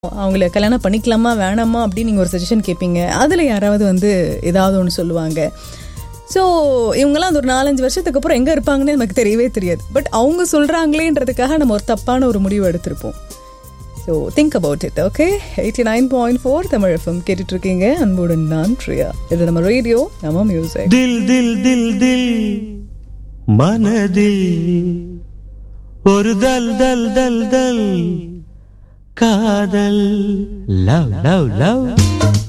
அவங்கள கல்யாணம் பண்ணிக்கலாமா வேணாமா அப்படின்னு நீங்கள் ஒரு சஜஷன் கேட்பீங்க அதில் யாராவது வந்து ஏதாவது ஒன்று சொல்லுவாங்க ஸோ இவங்கெல்லாம் அந்த ஒரு நாலஞ்சு வருஷத்துக்கு அப்புறம் எங்கே இருப்பாங்கன்னு நமக்கு தெரியவே தெரியாது பட் அவங்க சொல்கிறாங்களேன்றதுக்காக நம்ம ஒரு தப்பான ஒரு முடிவு எடுத்திருப்போம் so think about it okay eighty nine point four Tamil FM கேட்டுட்டு இருக்கீங்க அன்புடன் நான் பிரியா இது நம்ம ரேடியோ நம்ம மியூசிக் தில் தில் தில் தில் மனதில் ஒரு தல் தல் தல் தல் காதல் லவ் லவ் லவ்